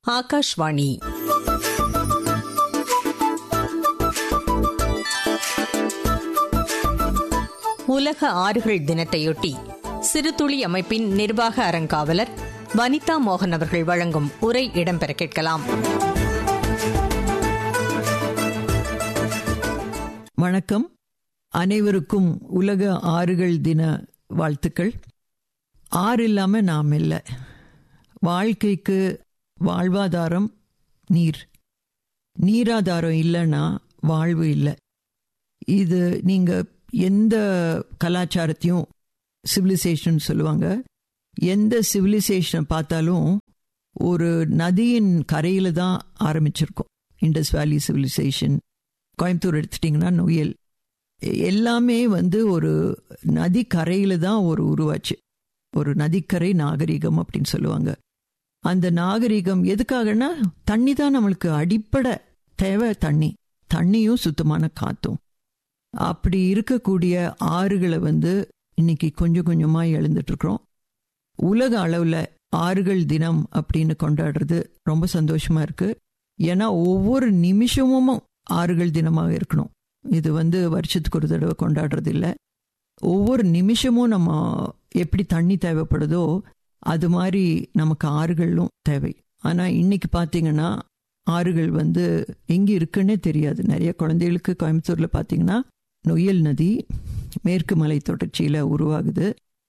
ஆகாஷ்வாணி உலக ஆறுகள் தினத்தையொட்டி சிறுதுளி அமைப்பின் நிர்வாக அறங்காவலர் வனிதா மோகன் அவர்கள் வழங்கும் உரை இடம்பெற கேட்கலாம் வணக்கம் அனைவருக்கும் உலக ஆறுகள் தின வாழ்த்துக்கள் ஆறு இல்லாம நாம் இல்லை வாழ்க்கைக்கு வாழ்வாதாரம் நீர் நீராதாரம் இல்லைன்னா வாழ்வு இல்லை இது நீங்க எந்த கலாச்சாரத்தையும் சிவிலைசேஷன் சொல்லுவாங்க எந்த சிவிலைசேஷனை பார்த்தாலும் ஒரு நதியின் கரையில தான் ஆரம்பிச்சிருக்கோம் இண்டஸ் வேலி சிவிலைசேஷன் கோயம்புத்தூர் எடுத்துட்டிங்கன்னா நொயல் எல்லாமே வந்து ஒரு நதி கரையில தான் ஒரு உருவாச்சு ஒரு நதிக்கரை நாகரிகம் அப்படின்னு சொல்லுவாங்க அந்த நாகரிகம் எதுக்காகனா தண்ணி தான் நம்மளுக்கு அடிப்படை தேவை தண்ணி தண்ணியும் சுத்தமான காத்தும் அப்படி இருக்கக்கூடிய ஆறுகளை வந்து இன்னைக்கு கொஞ்சம் கொஞ்சமா எழுந்துட்டு இருக்கிறோம் உலக அளவுல ஆறுகள் தினம் அப்படின்னு கொண்டாடுறது ரொம்ப சந்தோஷமா இருக்கு ஏன்னா ஒவ்வொரு நிமிஷமும் ஆறுகள் தினமாக இருக்கணும் இது வந்து வருஷத்துக்கு ஒரு தடவை கொண்டாடுறது இல்லை ஒவ்வொரு நிமிஷமும் நம்ம எப்படி தண்ணி தேவைப்படுதோ அது மாதிரி நமக்கு ஆறுகளும் தேவை ஆனா இன்னைக்கு பாத்தீங்கன்னா ஆறுகள் வந்து எங்க இருக்குன்னே தெரியாது நிறைய குழந்தைகளுக்கு கோயம்புத்தூர்ல பாத்தீங்கன்னா நொய்யல் நதி மேற்கு மலை தொடர்ச்சியில உருவாகுது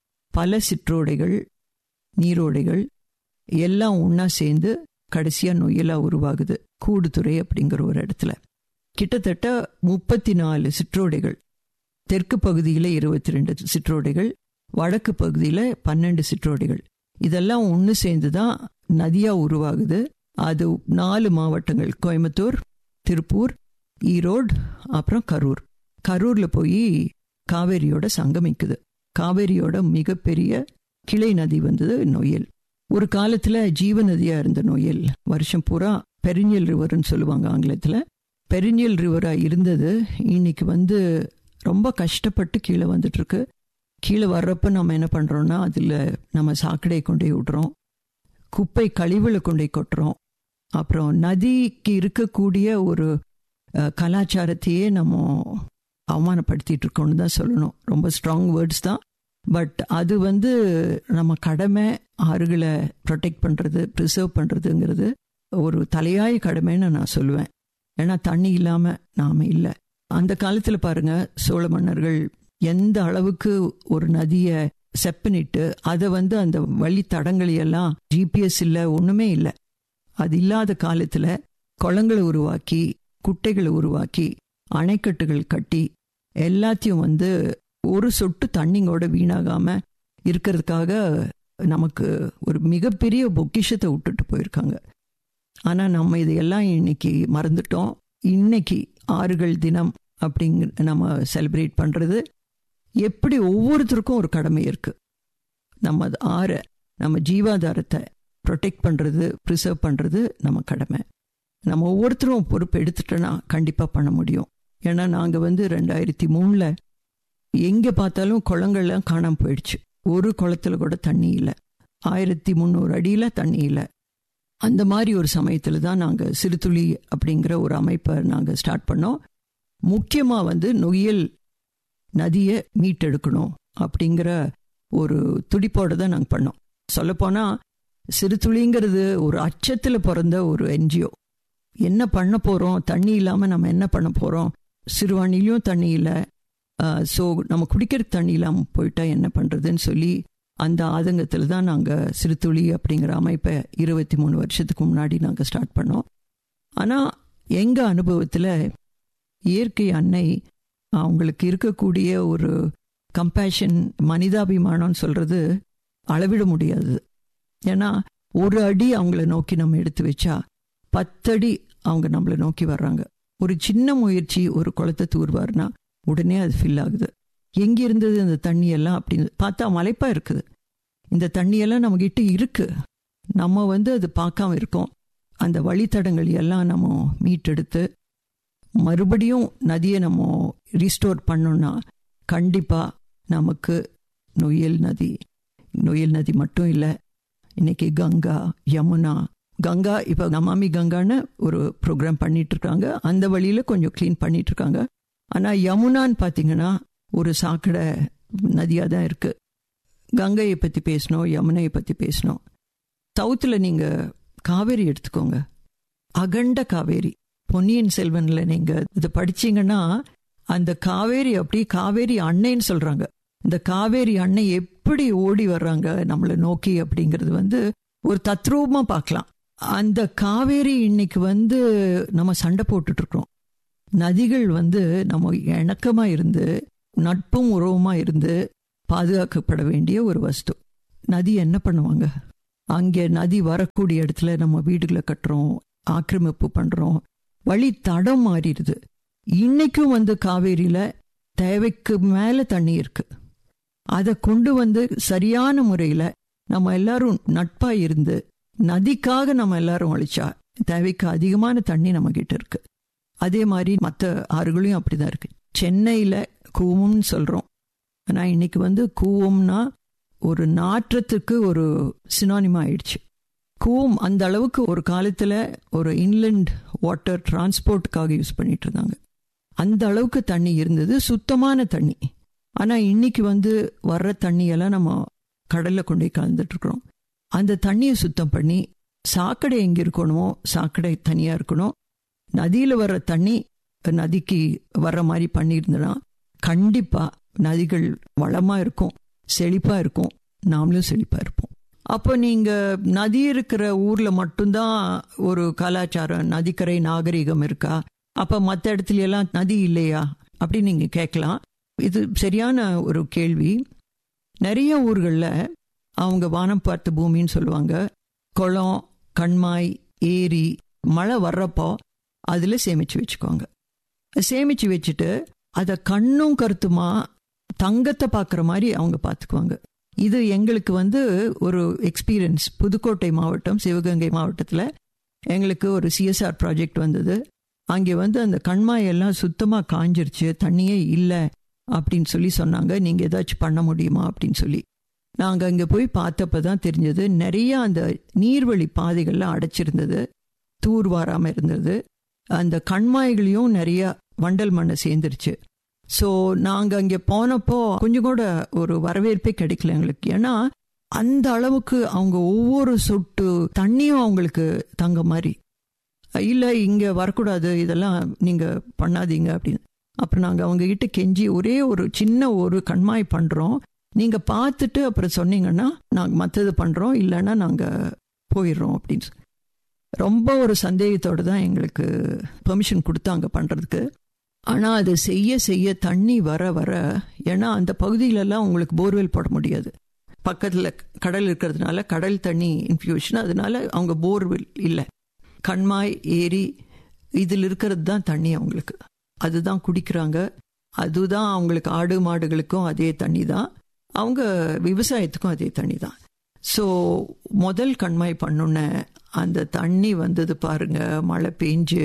பல சிற்றோடைகள் நீரோடைகள் எல்லாம் ஒன்னா சேர்ந்து கடைசியா நொய்யலா உருவாகுது கூடுதுறை அப்படிங்கிற ஒரு இடத்துல கிட்டத்தட்ட முப்பத்தி நாலு சிற்றோடைகள் தெற்கு பகுதியில் இருபத்தி ரெண்டு சிற்றோடைகள் வடக்கு பகுதியில் பன்னெண்டு சிற்றோடைகள் இதெல்லாம் ஒன்று சேர்ந்து தான் நதியா உருவாகுது அது நாலு மாவட்டங்கள் கோயம்புத்தூர் திருப்பூர் ஈரோடு அப்புறம் கரூர் கரூர்ல போய் காவேரியோட சங்கமிக்குது காவேரியோட மிகப்பெரிய கிளை நதி வந்தது நொயல் ஒரு காலத்துல ஜீவ நதியா இருந்த நொயல் வருஷம் பூரா பெரிஞ்சல் ரிவர்னு சொல்லுவாங்க ஆங்கிலத்துல பெரிஞ்சல் ரிவரா இருந்தது இன்னைக்கு வந்து ரொம்ப கஷ்டப்பட்டு கீழே வந்துட்டு இருக்கு கீழே வர்றப்ப நம்ம என்ன பண்றோம்னா அதுல நம்ம சாக்கடையை கொண்டு போய் விடுறோம் குப்பை கழிவுகளை கொண்டு போய் கொட்டுறோம் அப்புறம் நதிக்கு இருக்கக்கூடிய ஒரு கலாச்சாரத்தையே நம்ம அவமானப்படுத்திட்டு இருக்கோம்னு தான் சொல்லணும் ரொம்ப ஸ்ட்ராங் வேர்ட்ஸ் தான் பட் அது வந்து நம்ம கடமை ஆறுகளை ப்ரொடெக்ட் பண்ணுறது ப்ரிசர்வ் பண்ணுறதுங்கிறது ஒரு தலையாய கடமைன்னு நான் சொல்லுவேன் ஏன்னா தண்ணி இல்லாமல் நாம் இல்லை அந்த காலத்தில் பாருங்க சோழ மன்னர்கள் எந்த அளவுக்கு ஒரு நதியை செப்பனிட்டு அதை வந்து அந்த வழி தடங்களையெல்லாம் ஜிபிஎஸ் இல்லை ஒன்றுமே இல்லை அது இல்லாத காலத்தில் குளங்களை உருவாக்கி குட்டைகளை உருவாக்கி அணைக்கட்டுகள் கட்டி எல்லாத்தையும் வந்து ஒரு சொட்டு தண்ணிங்கோட வீணாகாம இருக்கிறதுக்காக நமக்கு ஒரு மிகப்பெரிய பொக்கிஷத்தை விட்டுட்டு போயிருக்காங்க ஆனா நம்ம இதையெல்லாம் இன்னைக்கு மறந்துட்டோம் இன்னைக்கு ஆறுகள் தினம் அப்படிங்க நம்ம செலிப்ரேட் பண்றது எப்படி ஒவ்வொருத்தருக்கும் ஒரு கடமை இருக்கு நம்ம ஆற நம்ம ஜீவாதாரத்தை ப்ரொடெக்ட் பண்றது ப்ரிசர்வ் பண்றது நம்ம கடமை நம்ம ஒவ்வொருத்தரும் பொறுப்பு எடுத்துட்டோன்னா கண்டிப்பா பண்ண முடியும் ஏன்னா நாங்க வந்து ரெண்டாயிரத்தி மூணுல எங்க பார்த்தாலும் குளங்கள்லாம் காணாம போயிடுச்சு ஒரு குளத்துல கூட தண்ணி இல்லை ஆயிரத்தி முந்நூறு அடியில தண்ணி இல்லை அந்த மாதிரி ஒரு சமயத்துல தான் நாங்க சிறுதுளி அப்படிங்கிற ஒரு அமைப்பை நாங்க ஸ்டார்ட் பண்ணோம் முக்கியமா வந்து நொய்யல் நதியை மீட்டெடுக்கணும் அப்படிங்கிற ஒரு துடிப்போட தான் நாங்கள் பண்ணோம் சொல்லப்போனா சிறுதுளிங்கிறது ஒரு அச்சத்துல பிறந்த ஒரு என்ஜிஓ என்ன பண்ண போறோம் தண்ணி இல்லாம நம்ம என்ன பண்ண போறோம் சிறுவாணிலையும் தண்ணி இல்லை ஸோ நம்ம குடிக்கிற தண்ணி இல்லாமல் போயிட்டா என்ன பண்றதுன்னு சொல்லி அந்த ஆதங்கத்தில் தான் நாங்கள் சிறுதுளி அப்படிங்கிற அமைப்பை இருபத்தி மூணு வருஷத்துக்கு முன்னாடி நாங்கள் ஸ்டார்ட் பண்ணோம் ஆனால் எங்கள் அனுபவத்தில் இயற்கை அன்னை அவங்களுக்கு இருக்கக்கூடிய ஒரு கம்பேஷன் மனிதாபிமானம்னு சொல்றது அளவிட முடியாது ஏன்னா ஒரு அடி அவங்கள நோக்கி நம்ம எடுத்து வச்சா பத்தடி அவங்க நம்மளை நோக்கி வர்றாங்க ஒரு சின்ன முயற்சி ஒரு குளத்தை தூர்வார்னா உடனே அது ஃபில் ஆகுது எங்க இருந்தது அந்த தண்ணி எல்லாம் அப்படின்னு பார்த்தா மலைப்பா இருக்குது இந்த தண்ணியெல்லாம் நம்ம கிட்ட இருக்கு நம்ம வந்து அது பார்க்காம இருக்கோம் அந்த வழித்தடங்கள் எல்லாம் நம்ம மீட்டெடுத்து மறுபடியும் நதியை நம்ம ரீஸ்டோர் பண்ணோம்னா கண்டிப்பா நமக்கு நொயல் நதி நொயல் நதி மட்டும் இல்லை இன்னைக்கு கங்கா யமுனா கங்கா இப்போ நமாமி கங்கான்னு ஒரு ப்ரோக்ராம் பண்ணிட்டு இருக்காங்க அந்த வழியில் கொஞ்சம் க்ளீன் பண்ணிட்டு இருக்காங்க ஆனால் யமுனான்னு பார்த்தீங்கன்னா ஒரு சாக்கடை நதியாக தான் இருக்குது கங்கையை பற்றி பேசணும் யமுனையை பற்றி பேசணும் சவுத்தில் நீங்கள் காவேரி எடுத்துக்கோங்க அகண்ட காவேரி பொன்னியின் செல்வனில் நீங்கள் இதை படிச்சீங்கன்னா அந்த காவேரி அப்படி காவேரி அன்னைன்னு சொல்கிறாங்க இந்த காவேரி அன்னை எப்படி ஓடி வர்றாங்க நம்மளை நோக்கி அப்படிங்கிறது வந்து ஒரு தத்ரூபமாக பார்க்கலாம் அந்த காவேரி இன்னைக்கு வந்து நம்ம சண்டை போட்டுட்டு இருக்கோம் நதிகள் வந்து நம்ம இணக்கமாக இருந்து நட்பும் உறவுமாக இருந்து பாதுகாக்கப்பட வேண்டிய ஒரு வஸ்து நதி என்ன பண்ணுவாங்க அங்கே நதி வரக்கூடிய இடத்துல நம்ம வீடுகளை கட்டுறோம் ஆக்கிரமிப்பு பண்ணுறோம் வழி தடம் மாறிடுது இன்னைக்கும் வந்து காவேரியில் தேவைக்கு மேலே தண்ணி இருக்கு அதை கொண்டு வந்து சரியான முறையில் நம்ம எல்லாரும் நட்பாக இருந்து நதிக்காக நம்ம எல்லாரும் அழிச்சா தேவைக்கு அதிகமான தண்ணி நம்ம கிட்ட இருக்கு அதே மாதிரி மற்ற ஆறுகளையும் அப்படிதான் இருக்கு சென்னையில் கூவம்னு சொல்கிறோம் ஆனால் இன்னைக்கு வந்து கூவம்னா ஒரு நாற்றத்துக்கு ஒரு சினானிமா ஆயிடுச்சு கூவம் அந்த அளவுக்கு ஒரு காலத்தில் ஒரு இன்லண்ட் வாட்டர் டிரான்ஸ்போர்ட்டுக்காக யூஸ் பண்ணிட்டு இருந்தாங்க அந்த அளவுக்கு தண்ணி இருந்தது சுத்தமான தண்ணி ஆனால் இன்னைக்கு வந்து வர்ற தண்ணியெல்லாம் நம்ம கடலில் கொண்டு போய் கலந்துட்டு இருக்கிறோம் அந்த தண்ணியை சுத்தம் பண்ணி சாக்கடை எங்கே இருக்கணுமோ சாக்கடை தனியாக இருக்கணும் நதியில் வர்ற தண்ணி நதிக்கு வர்ற மாதிரி பண்ணியிருந்தனா கண்டிப்பாக நதிகள் வளமாக இருக்கும் செழிப்பாக இருக்கும் நாமளும் செழிப்பாக இருப்போம் அப்போ நீங்கள் நதி இருக்கிற ஊரில் மட்டும்தான் ஒரு கலாச்சாரம் நதிக்கரை நாகரிகம் இருக்கா அப்போ மற்ற இடத்துல எல்லாம் நதி இல்லையா அப்படின்னு நீங்கள் கேட்கலாம் இது சரியான ஒரு கேள்வி நிறைய ஊர்களில் அவங்க வானம் பார்த்த பூமின்னு சொல்லுவாங்க குளம் கண்மாய் ஏரி மழை வர்றப்போ அதில் சேமித்து வச்சுக்கோங்க சேமித்து வச்சுட்டு அதை கண்ணும் கருத்துமா தங்கத்தை பார்க்குற மாதிரி அவங்க பார்த்துக்குவாங்க இது எங்களுக்கு வந்து ஒரு எக்ஸ்பீரியன்ஸ் புதுக்கோட்டை மாவட்டம் சிவகங்கை மாவட்டத்தில் எங்களுக்கு ஒரு சிஎஸ்ஆர் ப்ராஜெக்ட் வந்தது அங்கே வந்து அந்த கண்மாயெல்லாம் சுத்தமாக காஞ்சிருச்சு தண்ணியே இல்லை அப்படின்னு சொல்லி சொன்னாங்க நீங்கள் ஏதாச்சும் பண்ண முடியுமா அப்படின்னு சொல்லி நாங்கள் அங்கே போய் பார்த்தப்ப தான் தெரிஞ்சது நிறைய அந்த நீர்வழி பாதைகள்லாம் அடைச்சிருந்தது தூர் வாராமல் இருந்தது அந்த கண்மாய்களையும் நிறைய வண்டல் மண்ணை சேர்ந்துருச்சு ஸோ நாங்கள் அங்கே போனப்போ கொஞ்சம் கூட ஒரு வரவேற்பே கிடைக்கல எங்களுக்கு ஏன்னா அந்த அளவுக்கு அவங்க ஒவ்வொரு சொட்டு தண்ணியும் அவங்களுக்கு தங்க மாதிரி இல்லை இங்கே வரக்கூடாது இதெல்லாம் நீங்கள் பண்ணாதீங்க அப்படின்னு அப்புறம் நாங்கள் அவங்க கிட்ட கெஞ்சி ஒரே ஒரு சின்ன ஒரு கண்மாய் பண்ணுறோம் நீங்கள் பார்த்துட்டு அப்புறம் சொன்னீங்கன்னா நாங்கள் மற்றது பண்ணுறோம் இல்லைன்னா நாங்கள் போயிடுறோம் அப்படின்னு ரொம்ப ஒரு சந்தேகத்தோடு தான் எங்களுக்கு பெர்மிஷன் கொடுத்தாங்க பண்ணுறதுக்கு ஆனால் அது செய்ய செய்ய தண்ணி வர வர ஏன்னா அந்த பகுதியிலெல்லாம் உங்களுக்கு போர்வெல் போட முடியாது பக்கத்தில் கடல் இருக்கிறதுனால கடல் தண்ணி இன்ஃபியூஷன் அதனால அவங்க போர்வெல் இல்லை கண்மாய் ஏரி இதில் இருக்கிறது தான் தண்ணி அவங்களுக்கு அதுதான் குடிக்கிறாங்க அதுதான் அவங்களுக்கு ஆடு மாடுகளுக்கும் அதே தண்ணி தான் அவங்க விவசாயத்துக்கும் அதே தண்ணி தான் ஸோ முதல் கண்மாய் பண்ணுன அந்த தண்ணி வந்தது பாருங்க மழை பெஞ்சு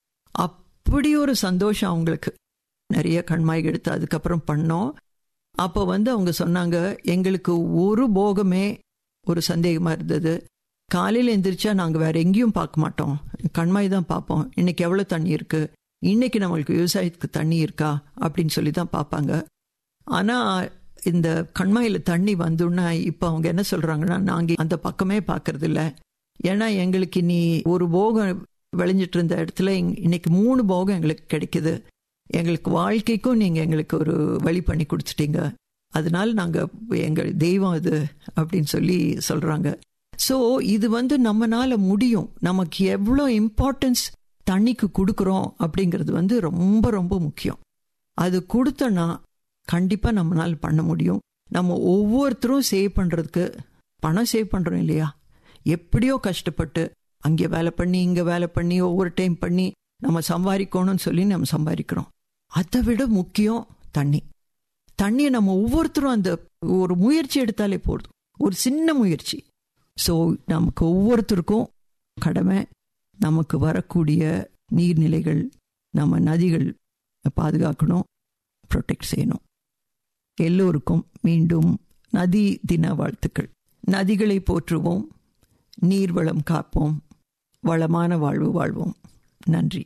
அப்படி ஒரு சந்தோஷம் அவங்களுக்கு நிறைய கண்மாய் எடுத்து அதுக்கப்புறம் பண்ணோம் அப்போ வந்து அவங்க சொன்னாங்க எங்களுக்கு ஒரு போகமே ஒரு சந்தேகமாக இருந்தது காலையில் எந்திரிச்சா நாங்கள் வேற எங்கேயும் பார்க்க மாட்டோம் கண்மாய் தான் பார்ப்போம் இன்னைக்கு எவ்வளோ தண்ணி இருக்கு இன்னைக்கு நம்மளுக்கு விவசாயத்துக்கு தண்ணி இருக்கா அப்படின்னு சொல்லி தான் பார்ப்பாங்க ஆனால் இந்த கண்மாயில் தண்ணி வந்தோன்னா இப்போ அவங்க என்ன சொல்றாங்கன்னா நாங்கள் அந்த பக்கமே பார்க்கறது இல்ல ஏன்னா எங்களுக்கு இனி ஒரு போகம் விளைஞ்சிட்டு இருந்த இடத்துல இன்னைக்கு மூணு போகம் எங்களுக்கு கிடைக்குது எங்களுக்கு வாழ்க்கைக்கும் நீங்கள் எங்களுக்கு ஒரு வழி பண்ணி கொடுத்துட்டீங்க அதனால நாங்கள் எங்கள் தெய்வம் இது அப்படின்னு சொல்லி சொல்கிறாங்க ஸோ இது வந்து நம்மனால முடியும் நமக்கு எவ்வளோ இம்பார்ட்டன்ஸ் தண்ணிக்கு கொடுக்குறோம் அப்படிங்கிறது வந்து ரொம்ப ரொம்ப முக்கியம் அது கொடுத்தனா கண்டிப்பாக நம்மளால் பண்ண முடியும் நம்ம ஒவ்வொருத்தரும் சேவ் பண்ணுறதுக்கு பணம் சேவ் பண்ணுறோம் இல்லையா எப்படியோ கஷ்டப்பட்டு அங்கே வேலை பண்ணி இங்கே வேலை பண்ணி ஒவ்வொரு டைம் பண்ணி நம்ம சம்பாதிக்கணும்னு சொல்லி நம்ம சம்பாதிக்கிறோம் அதை விட முக்கியம் தண்ணி தண்ணியை நம்ம ஒவ்வொருத்தரும் அந்த ஒரு முயற்சி எடுத்தாலே போதும் ஒரு சின்ன முயற்சி ஸோ நமக்கு ஒவ்வொருத்தருக்கும் கடமை நமக்கு வரக்கூடிய நீர்நிலைகள் நம்ம நதிகள் பாதுகாக்கணும் ப்ரொடெக்ட் செய்யணும் எல்லோருக்கும் மீண்டும் நதி தின வாழ்த்துக்கள் நதிகளை போற்றுவோம் நீர்வளம் காப்போம் வளமான வாழ்வு வாழ்வோம் நன்றி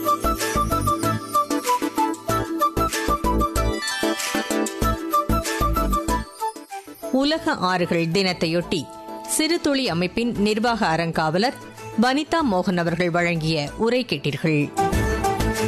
உலக ஆறுகள் தினத்தையொட்டி சிறுதுளி அமைப்பின் நிர்வாக அறங்காவலர் வனிதா மோகன் அவர்கள் வழங்கிய உரை கேட்டீர்கள்